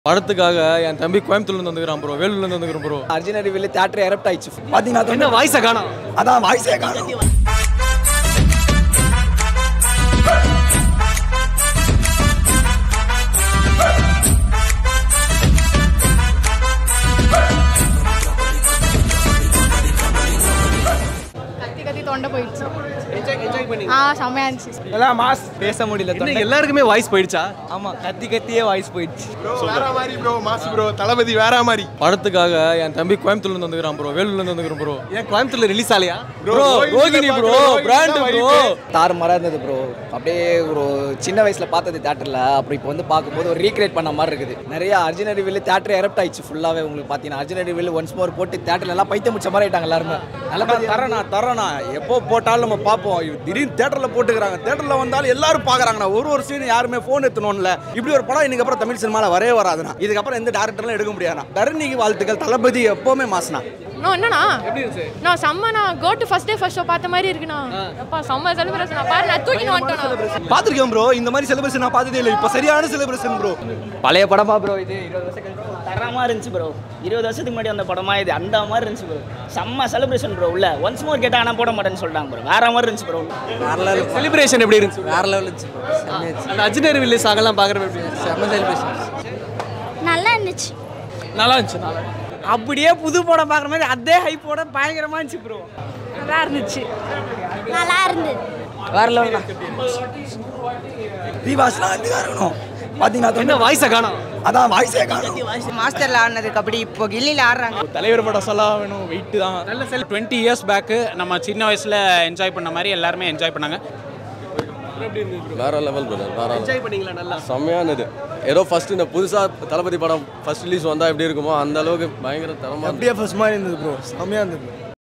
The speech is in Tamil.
படத்துக்காக என் தம்பி கோயம்புத்தூர்லேருந்து வந்துக்கிறான் ப்ரோ வேலூர்லேருந்து வந்துக்கிறோம் ப்ரோ அர்ஜுன் அடிவில் தேட்டர் எரப்ட் ஆயிடுச்சு பார்த்தீங்கன்னா என்ன வாய்ஸை காணோம் அதான் வாய்ஸே காணும் கத்தி கத்தி தொண்டை போயிடுச்சு ஆ செம்மையா இருந்துச்சு எல்லாம் மாஸ் பேச முடியல என்ன எல்லாருக்குமே வாய்ஸ் போயிடுச்சா ஆமா கத்தி கத்தியே வாய்ஸ் போயிடுச்சு வேற மாதிரி ப்ரோ மாசு ப்ரோ தளபதி வேற மாதிரி படத்துக்காக என் தம்பி கோயம்புத்தூர்லேருந்து வந்துக்கிறான் ப்ரோ வேலூர்லேருந்து வந்துக்கிறோம் ப்ரோ ஏன் கோயம்புத்தூர்ல ரிலீஸ் ஆலையா ப்ரோ ரோகிணி ப்ரோ பிராண்ட் ப்ரோ தாறு மரம் இருந்தது ப்ரோ அப்படியே ஒரு சின்ன வயசுல பார்த்தது தேட்டரில் அப்புறம் இப்போ வந்து பார்க்கும்போது ஒரு ரீக்ரியேட் பண்ண மாதிரி இருக்குது நிறைய அர்ஜுன் அடிவில் தேட்டர் எரப்ட் ஆயிடுச்சு ஃபுல்லாகவே உங்களுக்கு பார்த்தீங்கன்னா அர்ஜுன் அடிவில் ஒன்ஸ் மோர் போட்டு தேட்டர்ல எல்லாம் பைத்தியம் முடிச்ச மாதிரி ஆயிட்டாங்க எல்லாருமே நல்ல தரேண்ணா தரேண்ணா எப்போ போட்டாலும் நம்ம பார்ப்போம் இது திடீர்னு தேட்டரில் போட்டுக்கிறாங்க தேட்டரில் வந்தாலும் எல்லாரும் பார்க்குறாங்கண்ணா ஒரு ஒரு சீன் யாருமே ஃபோன் எடுத்துணும்ல இப்படி ஒரு படம் இன்னைக்கு அப்புறம் தமிழ் சினிமாவில் வரவே வராதுண்ணா இதுக்கப்புறம் எந்த டேரக்டர்லாம் எடுக்க முடியாதுண்ணா தரணிக்கு வாழ்த்துக்கள் தளபதி எப்போவுமே மாசனா நோ என்னண்ணா நான் செம்ம நான் go to first day first show பார்த்த மாதிரி இருக்குண்ணா அப்பா செம்ம செலிப்ரேஷன் நான் பாரு நான் தூக்கின்னு வந்துட்டேன் பார்த்துருக்கேன் ப்ரோ இந்த மாதிரி செலிப்ரேஷன் நான் பார்த்ததே இல்லை இப்போ சரியான செலிப்ரேஷன் ப்ரோ பழைய படமா ப்ரோ இது இருபது வருஷம் கழிச்சு தரமாக இருந்துச்சு ப்ரோ இருபது வருஷத்துக்கு முன்னாடி அந்த படமா இது அந்த மாதிரி இருந்துச்சு ப்ரோ செம்ம செலிப்ரேஷன் ப்ரோ உள்ள ஒன்ஸ் மோர் கேட்டால் ஆனால் போட மாட்டேன்னு சொல்லிட்டாங்க ப்ரோ வேற மாதிரி இருந்துச்சு ப்ரோ வேற லெவல் செலிப்ரேஷன் எப்படி இருந்துச்சு வேற லெவல் இருந்துச்சு ப்ரோ செம்மையாச்சு அந்த அஜினர் வில்லேஜ் சாங்கெல்லாம் பார்க்குறப்ப எப்படி இருந்துச்சு? செம்ம செலிப்ரேஷன் நல்லா இருந்துச்சு நல்லா இருந்துச்சு நல்லா இருந்துச்சு. அப்படியே புது படம் பார்க்குற மாதிரி அதே ஹைப்போட பயங்கரமாக இருந்துச்சு ப்ரோ நல்லா இருந்துச்சு நல்லா இருந்தது வேற லெவல் தீபாஸ்லாம் வந்து இருக்கணும் பார்த்தீங்கன்னா என்ன வாய்ஸை காணோம் அதான் வாய்ஸே காணும் மாஸ்டரில் ஆடினதுக்கு அப்படி இப்போ கில்லியில் ஆடுறாங்க தலைவர் படம் சொல்ல வேணும் வெயிட் தான் நல்ல செல் டுவெண்ட்டி இயர்ஸ் பேக்கு நம்ம சின்ன வயசில் என்ஜாய் பண்ண மாதிரி எல்லாருமே என்ஜாய் பண்ணாங்க வேற லெவல் பிரதர் வேற என்ஜாய் பண்ணீங்களா நல்லா செம்மையானது ஏதோ ஃபர்ஸ்ட் இந்த புதுசா தளபதி படம் ஃபர்ஸ்ட் ரிலீஸ் வந்தா எப்படி இருக்குமோ அந்த அளவுக்கு பயங்கர தரமா அப்படியே ஃபர்ஸ்ட் மாதிரி இருந்தது ப்ரோ செம்மையாக இருந்தது